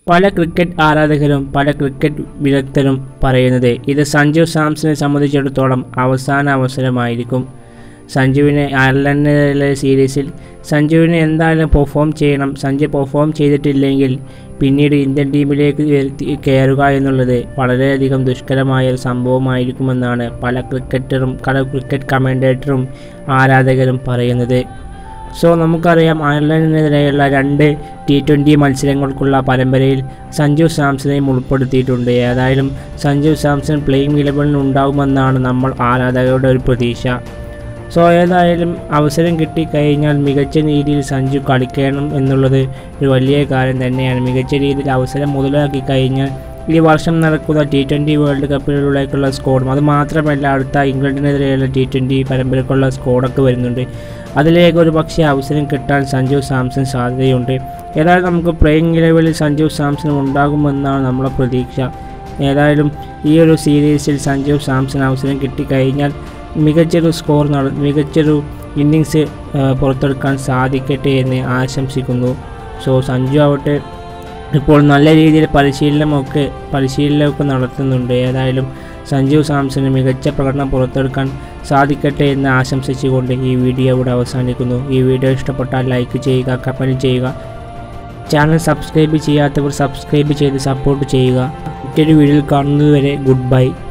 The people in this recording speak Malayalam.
പല ക്രിക്കറ്റ് ആരാധകരും പല ക്രിക്കറ്റ് വിദഗ്ധരും പറയുന്നത് ഇത് സഞ്ജു സാംസനെ സംബന്ധിച്ചിടത്തോളം അവസാന അവസരമായിരിക്കും സഞ്ജുവിനെ അയർലൻഡിലെ സീരീസിൽ സഞ്ജുവിന് എന്തായാലും പെർഫോം ചെയ്യണം സഞ്ജു പെർഫോം ചെയ്തിട്ടില്ലെങ്കിൽ പിന്നീട് ഇന്ത്യൻ ടീമിലേക്ക് വരുത്തി- കയറുക എന്നുള്ളത് വളരെയധികം ദുഷ്കരമായ ഒരു സംഭവമായിരിക്കുമെന്നാണ് പല ക്രിക്കറ്ററും പല ക്രിക്കറ്റ് കമൻറ്റേറ്ററും ആരാധകരും പറയുന്നത് സോ നമുക്കറിയാം അയർലൻഡിനെതിരെയുള്ള രണ്ട് ടി ട്വൻ്റി മത്സരങ്ങൾക്കുള്ള പരമ്പരയിൽ സഞ്ജു സാംസണെയും ഉൾപ്പെടുത്തിയിട്ടുണ്ട് ഏതായാലും സഞ്ജു സാംസൺ പ്ലേയിങ് ഇലവനിൽ ഉണ്ടാകുമെന്നാണ് നമ്മൾ ആരാധകരുടെ ഒരു പ്രതീക്ഷ സോ ഏതായാലും അവസരം കിട്ടിക്കഴിഞ്ഞാൽ മികച്ച രീതിയിൽ സഞ്ജു കളിക്കണം എന്നുള്ളത് ഒരു വലിയ കാര്യം തന്നെയാണ് മികച്ച രീതിയിൽ അവസരം മുതലാക്കി കഴിഞ്ഞാൽ ഈ വർഷം നടക്കുന്ന ടി ട്വൻ്റി വേൾഡ് കപ്പിലേക്കുള്ള സ്കോഡും അത് മാത്രമല്ല അടുത്ത ഇംഗ്ലണ്ടിനെതിരെയുള്ള ടി ട്വൻ്റി പരമ്പരക്കുള്ള സ്കോഡൊക്കെ വരുന്നുണ്ട് അതിലേക്ക് ഒരു പക്ഷേ അവസരം കിട്ടാൻ സഞ്ജു സാംസൺ സാധ്യതയുണ്ട് ഏതായാലും നമുക്ക് പ്ലേയിങ് ലെവലിൽ സഞ്ജു സാംസൺ ഉണ്ടാകുമെന്നാണ് നമ്മളെ പ്രതീക്ഷ ഏതായാലും ഈ ഒരു സീരീസിൽ സഞ്ജു സാംസൺ അവസരം കിട്ടിക്കഴിഞ്ഞാൽ മികച്ചൊരു സ്കോർ നട മികച്ചൊരു ഇന്നിങ്സ് പുറത്തെടുക്കാൻ സാധിക്കട്ടെ എന്ന് ആശംസിക്കുന്നു സോ സഞ്ജു ആവട്ടെ ഇപ്പോൾ നല്ല രീതിയിൽ പരിശീലനമൊക്കെ പരിശീലനമൊക്കെ നടത്തുന്നുണ്ട് ഏതായാലും സഞ്ജു സാംസന് മികച്ച പ്രകടനം പുറത്തെടുക്കാൻ സാധിക്കട്ടെ എന്ന് ആശംസിച്ചുകൊണ്ട് ഈ വീഡിയോ ഇവിടെ അവസാനിക്കുന്നു ഈ വീഡിയോ ഇഷ്ടപ്പെട്ടാൽ ലൈക്ക് ചെയ്യുക കമൻറ്റ് ചെയ്യുക ചാനൽ സബ്സ്ക്രൈബ് ചെയ്യാത്തവർ സബ്സ്ക്രൈബ് ചെയ്ത് സപ്പോർട്ട് ചെയ്യുക മറ്റൊരു വീഡിയോയിൽ കാണുന്നതുവരെ ഗുഡ് ബൈ